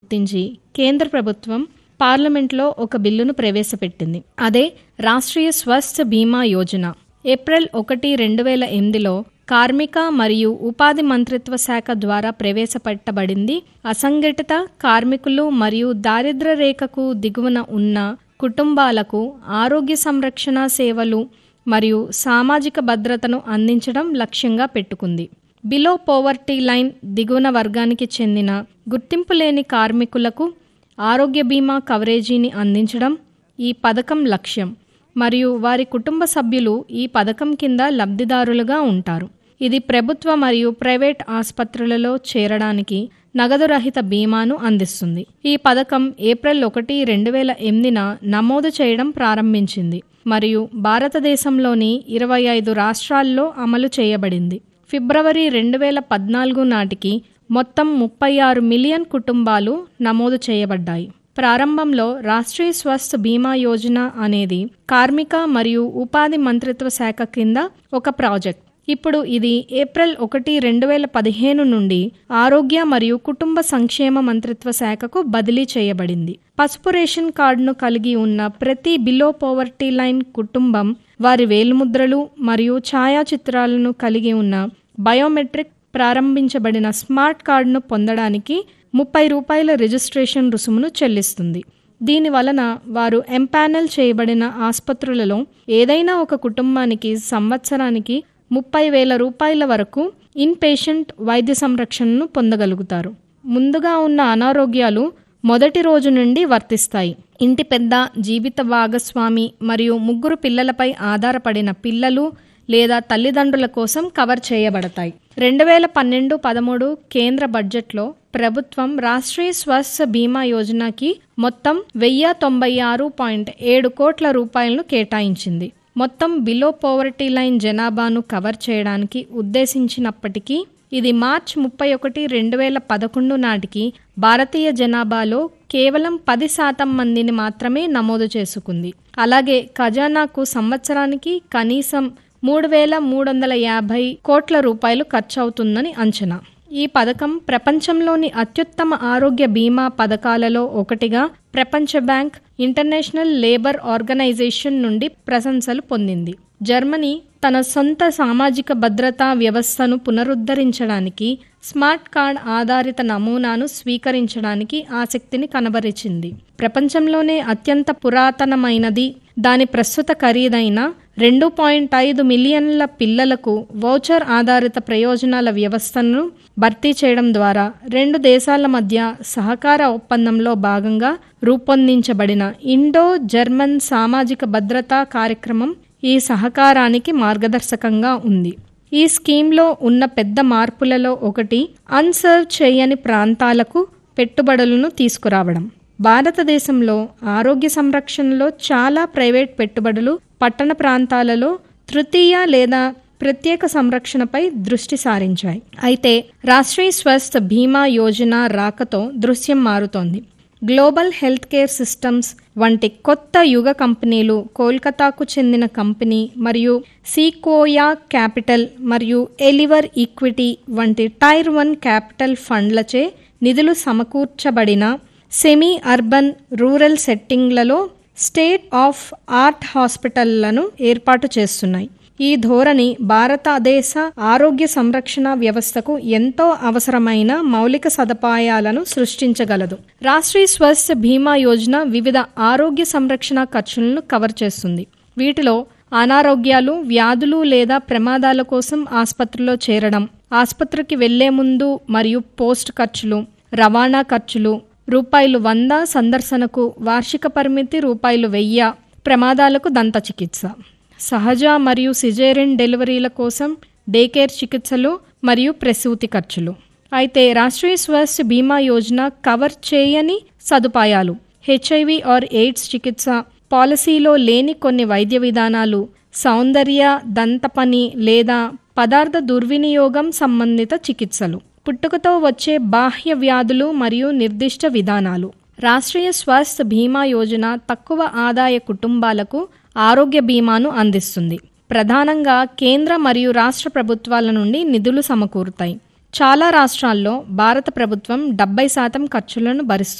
గుర్తించి కేంద్ర ప్రభుత్వం పార్లమెంట్లో ఒక బిల్లును ప్రవేశపెట్టింది అదే రాష్ట్రీయ స్వస్థ బీమా యోజన ఏప్రిల్ ఒకటి రెండు వేల ఎనిమిదిలో కార్మిక మరియు ఉపాధి మంత్రిత్వ శాఖ ద్వారా ప్రవేశపెట్టబడింది అసంఘటిత కార్మికులు మరియు దారిద్ర్య రేఖకు దిగువన ఉన్న కుటుంబాలకు ఆరోగ్య సంరక్షణ సేవలు మరియు సామాజిక భద్రతను అందించడం లక్ష్యంగా పెట్టుకుంది బిలో పోవర్టీ లైన్ దిగువన వర్గానికి చెందిన గుర్తింపు లేని కార్మికులకు ఆరోగ్య బీమా కవరేజీని అందించడం ఈ పథకం లక్ష్యం మరియు వారి కుటుంబ సభ్యులు ఈ పథకం కింద లబ్ధిదారులుగా ఉంటారు ఇది ప్రభుత్వ మరియు ప్రైవేట్ ఆసుపత్రులలో చేరడానికి నగదు రహిత బీమాను అందిస్తుంది ఈ పథకం ఏప్రిల్ ఒకటి రెండు వేల ఎనిమిదిన నమోదు చేయడం ప్రారంభించింది మరియు భారతదేశంలోని ఇరవై ఐదు రాష్ట్రాల్లో అమలు చేయబడింది ఫిబ్రవరి రెండు వేల పద్నాలుగు నాటికి మొత్తం ముప్పై ఆరు మిలియన్ కుటుంబాలు నమోదు చేయబడ్డాయి ప్రారంభంలో రాష్ట్రీయ స్వస్థ్ బీమా యోజన అనేది కార్మిక మరియు ఉపాధి మంత్రిత్వ శాఖ కింద ఒక ప్రాజెక్ట్ ఇప్పుడు ఇది ఏప్రిల్ ఒకటి రెండు వేల పదిహేను నుండి ఆరోగ్య మరియు కుటుంబ సంక్షేమ మంత్రిత్వ శాఖకు బదిలీ చేయబడింది పసుపు రేషన్ కార్డును కలిగి ఉన్న ప్రతి బిలో పోవర్టీ లైన్ కుటుంబం వారి వేలిముద్రలు మరియు ఛాయాచిత్రాలను కలిగి ఉన్న బయోమెట్రిక్ ప్రారంభించబడిన స్మార్ట్ కార్డును పొందడానికి ముప్పై రూపాయల రిజిస్ట్రేషన్ రుసుమును చెల్లిస్తుంది దీని వలన వారు ఎంపానల్ చేయబడిన ఆసుపత్రులలో ఏదైనా ఒక కుటుంబానికి సంవత్సరానికి ముప్పై వేల రూపాయల వరకు ఇన్ పేషెంట్ వైద్య సంరక్షణను పొందగలుగుతారు ముందుగా ఉన్న అనారోగ్యాలు మొదటి రోజు నుండి వర్తిస్తాయి ఇంటి పెద్ద జీవిత భాగస్వామి మరియు ముగ్గురు పిల్లలపై ఆధారపడిన పిల్లలు లేదా తల్లిదండ్రుల కోసం కవర్ చేయబడతాయి రెండు వేల పన్నెండు పదమూడు కేంద్ర బడ్జెట్లో ప్రభుత్వం రాష్ట్రీయ స్వాస్థ్య బీమా యోజనకి మొత్తం వెయ్యి తొంభై ఆరు పాయింట్ ఏడు కోట్ల రూపాయలను కేటాయించింది మొత్తం బిలో పోవర్టీ లైన్ జనాభాను కవర్ చేయడానికి ఉద్దేశించినప్పటికీ ఇది మార్చ్ ముప్పై ఒకటి రెండు వేల పదకొండు నాటికి భారతీయ జనాభాలో కేవలం పది శాతం మందిని మాత్రమే నమోదు చేసుకుంది అలాగే ఖజానాకు సంవత్సరానికి కనీసం మూడు వేల మూడు వందల యాభై కోట్ల రూపాయలు ఖర్చవుతుందని అంచనా ఈ పథకం ప్రపంచంలోని అత్యుత్తమ ఆరోగ్య బీమా పథకాలలో ఒకటిగా ప్రపంచ బ్యాంక్ ఇంటర్నేషనల్ లేబర్ ఆర్గనైజేషన్ నుండి ప్రశంసలు పొందింది జర్మనీ తన సొంత సామాజిక భద్రతా వ్యవస్థను పునరుద్ధరించడానికి స్మార్ట్ కార్డ్ ఆధారిత నమూనాను స్వీకరించడానికి ఆసక్తిని కనబరిచింది ప్రపంచంలోనే అత్యంత పురాతనమైనది దాని ప్రస్తుత ఖరీదైన రెండు పాయింట్ ఐదు మిలియన్ల పిల్లలకు వౌచర్ ఆధారిత ప్రయోజనాల వ్యవస్థను భర్తీ చేయడం ద్వారా రెండు దేశాల మధ్య సహకార ఒప్పందంలో భాగంగా రూపొందించబడిన ఇండో జర్మన్ సామాజిక భద్రతా కార్యక్రమం ఈ సహకారానికి మార్గదర్శకంగా ఉంది ఈ స్కీమ్లో ఉన్న పెద్ద మార్పులలో ఒకటి అన్సర్వ్ చేయని ప్రాంతాలకు పెట్టుబడులను తీసుకురావడం భారతదేశంలో ఆరోగ్య సంరక్షణలో చాలా ప్రైవేట్ పెట్టుబడులు పట్టణ ప్రాంతాలలో తృతీయ లేదా ప్రత్యేక సంరక్షణపై దృష్టి సారించాయి అయితే రాష్ట్రీయ స్వస్థ్ బీమా యోజన రాకతో దృశ్యం మారుతోంది గ్లోబల్ హెల్త్ కేర్ సిస్టమ్స్ వంటి కొత్త యుగ కంపెనీలు కోల్కతాకు చెందిన కంపెనీ మరియు సీకోయా క్యాపిటల్ మరియు ఎలివర్ ఈక్విటీ వంటి టైర్ వన్ క్యాపిటల్ ఫండ్లచే నిధులు సమకూర్చబడిన సెమీ అర్బన్ రూరల్ సెట్టింగ్లలో స్టేట్ ఆఫ్ ఆర్ట్ హాస్పిటళ్లను ఏర్పాటు చేస్తున్నాయి ఈ ధోరణి భారతదేశ ఆరోగ్య సంరక్షణ వ్యవస్థకు ఎంతో అవసరమైన మౌలిక సదుపాయాలను సృష్టించగలదు రాష్ట్రీయ స్వాస్థ్య బీమా యోజన వివిధ ఆరోగ్య సంరక్షణ ఖర్చులను కవర్ చేస్తుంది వీటిలో అనారోగ్యాలు వ్యాధులు లేదా ప్రమాదాల కోసం ఆసుపత్రిలో చేరడం ఆసుపత్రికి వెళ్లే ముందు మరియు పోస్ట్ ఖర్చులు రవాణా ఖర్చులు రూపాయలు వంద సందర్శనకు వార్షిక పరిమితి రూపాయలు వెయ్యి ప్రమాదాలకు దంత చికిత్స సహజ మరియు సిజేరియన్ డెలివరీల కోసం డే కేర్ చికిత్సలు మరియు ప్రసూతి ఖర్చులు అయితే రాష్ట్రీయ స్వాస్థ్య బీమా యోజన కవర్ చేయని సదుపాయాలు హెచ్ఐవి ఆర్ ఎయిడ్స్ చికిత్స పాలసీలో లేని కొన్ని వైద్య విధానాలు సౌందర్య దంతపని లేదా పదార్థ దుర్వినియోగం సంబంధిత చికిత్సలు పుట్టుకతో వచ్చే బాహ్య వ్యాధులు మరియు నిర్దిష్ట విధానాలు రాష్ట్రీయ స్వాస్థ్య బీమా యోజన తక్కువ ఆదాయ కుటుంబాలకు ఆరోగ్య బీమాను అందిస్తుంది ప్రధానంగా కేంద్ర మరియు రాష్ట్ర ప్రభుత్వాల నుండి నిధులు సమకూరుతాయి చాలా రాష్ట్రాల్లో భారత ప్రభుత్వం డెబ్బై శాతం ఖర్చులను భరిస్తుంది